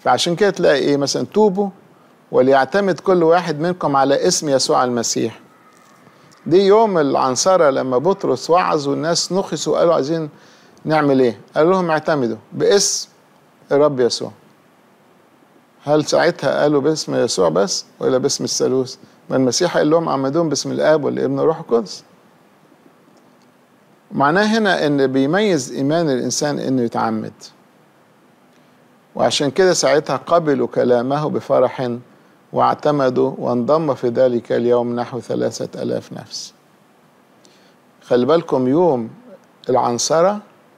فعشان كده تلاقي ايه مثلا توبوا وليعتمد كل واحد منكم على اسم يسوع المسيح دي يوم العنصرة لما بطرس وعظ والناس نخسوا وقالوا عايزين نعمل ايه قال لهم اعتمدوا باسم الرب يسوع هل ساعتها قالوا باسم يسوع بس ولا باسم الثالوث ما المسيح قال لهم عمدوهم باسم الاب والابن والروح القدس معناه هنا ان بيميز ايمان الانسان انه يتعمد وعشان كده ساعتها قبلوا كلامه بفرح واعتمدوا وانضم في ذلك اليوم نحو ثلاثة ألاف نفس خلي بالكم يوم العنصرة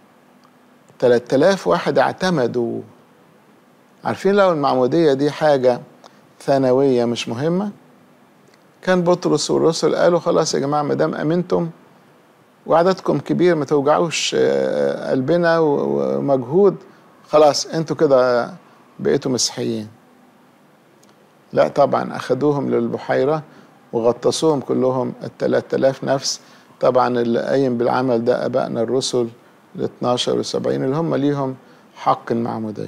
3000 واحد اعتمدوا عارفين لو المعمودية دي حاجة ثانوية مش مهمة كان بطرس والرسل قالوا خلاص يا جماعة ما دام أمنتم وعددكم كبير ما توجعوش قلبنا ومجهود خلاص انتوا كده بقيتوا مسيحيين لا طبعا أخذوهم للبحيرة وغطسوهم كلهم الثلاث آلاف نفس طبعا اللي قايم بالعمل ده أبائنا الرسل ال 12 و 70 اللي هم ليهم حق المعمودية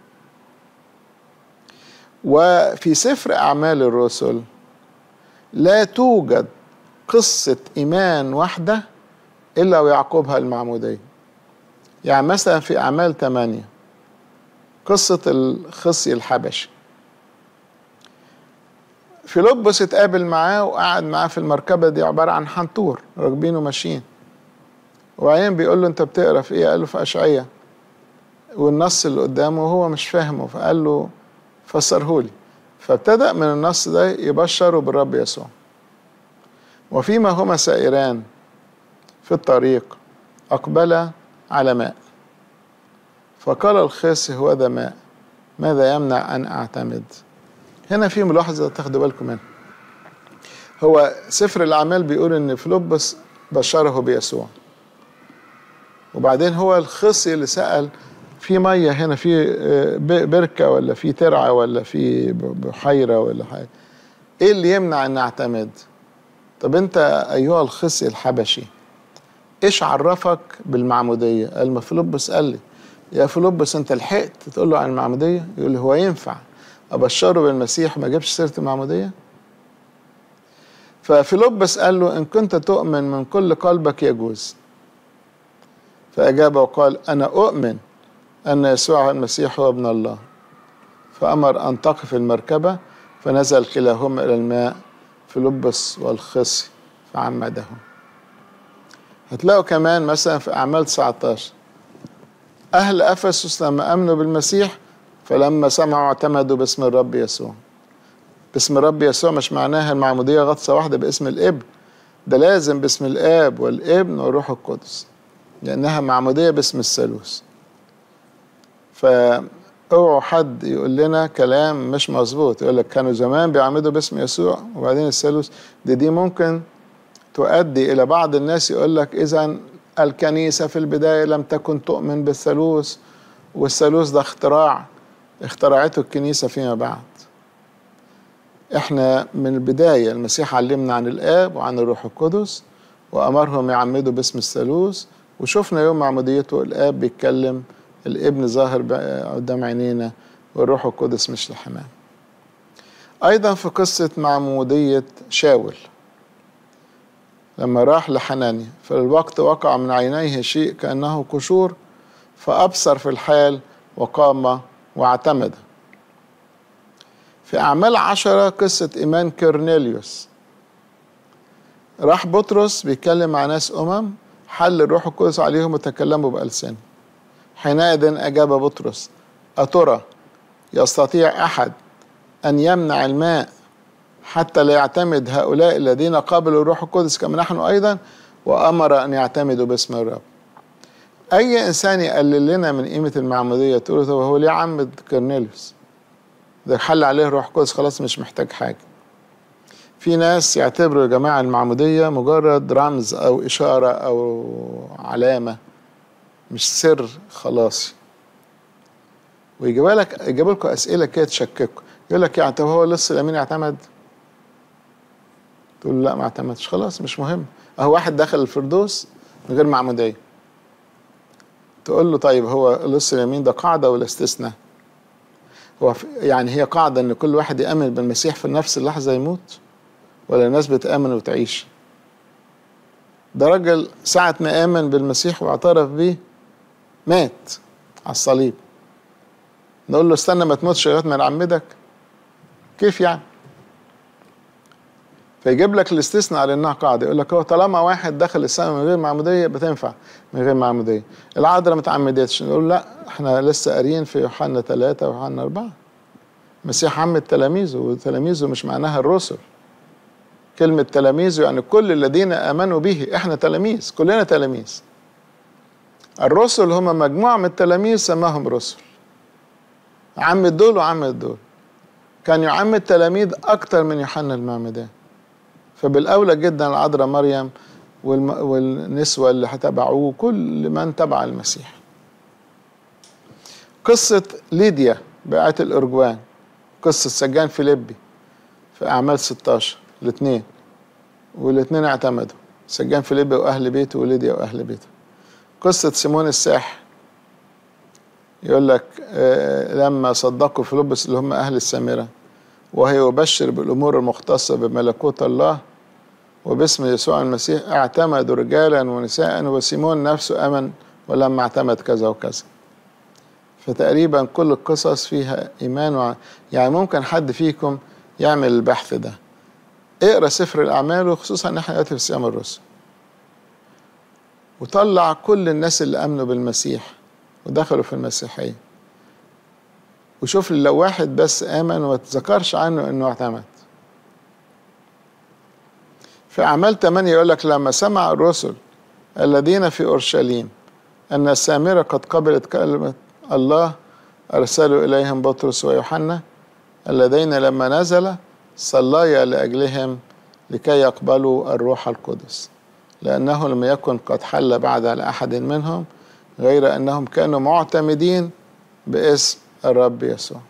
وفي سفر أعمال الرسل لا توجد قصة إيمان واحدة إلا ويعقبها المعمودية يعني مثلا في أعمال ثمانية قصة الخصي الحبشي فيلبس اتقابل معاه وقعد معاه في المركبة دي عبارة عن حنطور راكبين وماشيين وبعدين بيقول له انت بتقرا في ايه؟ قال له في اشعياء والنص اللي قدامه هو مش فاهمه فقال له فسرهولي فابتدأ من النص ده يبشروا بالرب يسوع وفيما هما سائران في الطريق أقبل على ماء فقال الخاس هو ذا ماء ماذا يمنع أن أعتمد هنا في ملاحظة تاخدوا بالكم منها هو سفر الأعمال بيقول إن فيلبس بشره بيسوع وبعدين هو الخصي اللي سأل في مية هنا في بركة ولا في ترعة ولا في بحيرة ولا حاجة إيه اللي يمنع أن أعتمد طب أنت أيها الخصي الحبشي إيش عرفك بالمعمودية قال ما فيلبس قال لي يا فيلبس أنت لحقت تقول له عن المعمودية يقول لي هو ينفع أبشره بالمسيح ما جابش سيرة المعمودية ففيلبس قال له إن كنت تؤمن من كل قلبك يجوز فأجاب وقال أنا أؤمن أن يسوع المسيح هو ابن الله فأمر أن تقف المركبة فنزل كلاهما إلى الماء فيلبس والخصي فعمدهم هتلاقوا كمان مثلا في أعمال 19 أهل أفسس لما آمنوا بالمسيح فلما سمعوا اعتمدوا باسم الرب يسوع باسم الرب يسوع مش معناها المعمودية غطسة واحدة باسم الابن ده لازم باسم الآب والابن والروح القدس لأنها معمودية باسم الثالوث فاوعوا حد يقول لنا كلام مش مظبوط يقول لك كانوا زمان بيعمدوا باسم يسوع وبعدين الثالوث دي دي ممكن تؤدي إلى بعض الناس يقول لك إذا الكنيسة في البداية لم تكن تؤمن بالثالوث والثالوث ده اختراع اخترعته الكنيسة فيما بعد احنا من البداية المسيح علمنا عن الآب وعن الروح القدس وأمرهم يعمدوا باسم الثالوث وشفنا يوم معموديته الآب بيتكلم الابن ظاهر قدام عينينا والروح القدس مش الحمام أيضا في قصة معمودية شاول لما راح لحنانيا فالوقت وقع من عينيه شيء كأنه قشور فأبصر في الحال وقام واعتمد في أعمال عشرة قصة إيمان كورنيليوس راح بطرس بيتكلم مع ناس أمم حل الروح القدس عليهم وتكلموا بألسنة حينئذ أجاب بطرس أترى يستطيع أحد أن يمنع الماء حتى لا يعتمد هؤلاء الذين قابلوا الروح القدس كما نحن أيضا وأمر أن يعتمدوا باسم الرب أي إنسان يقلل لنا من قيمة المعمودية تقول طب هو ليه عمد كورنيليوس ده حل عليه الروح القدس خلاص مش محتاج حاجة في ناس يعتبروا يا جماعة المعمودية مجرد رمز أو إشارة أو علامة مش سر خلاصي ويجيب لك يجيب لكم أسئلة كده تشككوا يقول لك يعني طب هو لسه اليمين اعتمد؟ تقول له لا ما اعتمدش خلاص مش مهم اهو واحد دخل الفردوس من غير معمودية تقول له طيب هو لسه اليمين ده قاعدة ولا استثناء؟ هو في- يعني هي قاعدة إن كل واحد يأمن بالمسيح في نفس اللحظة يموت ولا الناس بتآمن وتعيش ده راجل ساعة ما آمن بالمسيح واعترف بيه مات على الصليب نقول له استنى ما تموتش لغاية ما نعمدك كيف يعني فيجيب لك الاستثناء على انها قاعده يقول لك هو طالما واحد دخل السماء من غير معموديه بتنفع من غير معموديه العذراء ما اتعمدتش نقول لا احنا لسه قاريين في يوحنا ثلاثة ويوحنا أربعة المسيح عمد تلاميذه وتلاميذه مش معناها الرسل كلمة تلاميذه يعني كل الذين آمنوا به احنا تلاميذ كلنا تلاميذ الرسل هم مجموعة من التلاميذ سماهم رسل عمد دول وعمد دول كان يعمد تلاميذ أكتر من يوحنا المعمدان فبالأولى جدا العذراء مريم والم... والنسوة اللي هتبعوه كل من تبع المسيح قصة ليديا بقعة الأرجوان قصة سجان فيليبي في أعمال 16 الاثنين والاثنين اعتمدوا سجان فيليبي وأهل بيته وليديا وأهل بيته قصة سيمون الساحر يقول لك آه لما صدقوا فيلبس اللي هم أهل السامرة وهي يبشر بالأمور المختصة بملكوت الله وباسم يسوع المسيح اعتمدوا رجالا ونساء وسيمون نفسه امن ولما اعتمد كذا وكذا فتقريبا كل القصص فيها ايمان وع... يعني ممكن حد فيكم يعمل البحث ده اقرا سفر الاعمال وخصوصا ان احنا دلوقتي في صيام الرسل وطلع كل الناس اللي امنوا بالمسيح ودخلوا في المسيحيه وشوف لو واحد بس امن وما تذكرش عنه انه اعتمد في أعمال 8 يقول لك لما سمع الرسل الذين في أورشليم أن السامرة قد قبلت كلمة الله أرسلوا إليهم بطرس ويوحنا اللذين لما نزل صليا لأجلهم لكي يقبلوا الروح القدس لأنه لم يكن قد حل بعد على أحد منهم غير أنهم كانوا معتمدين باسم الرب يسوع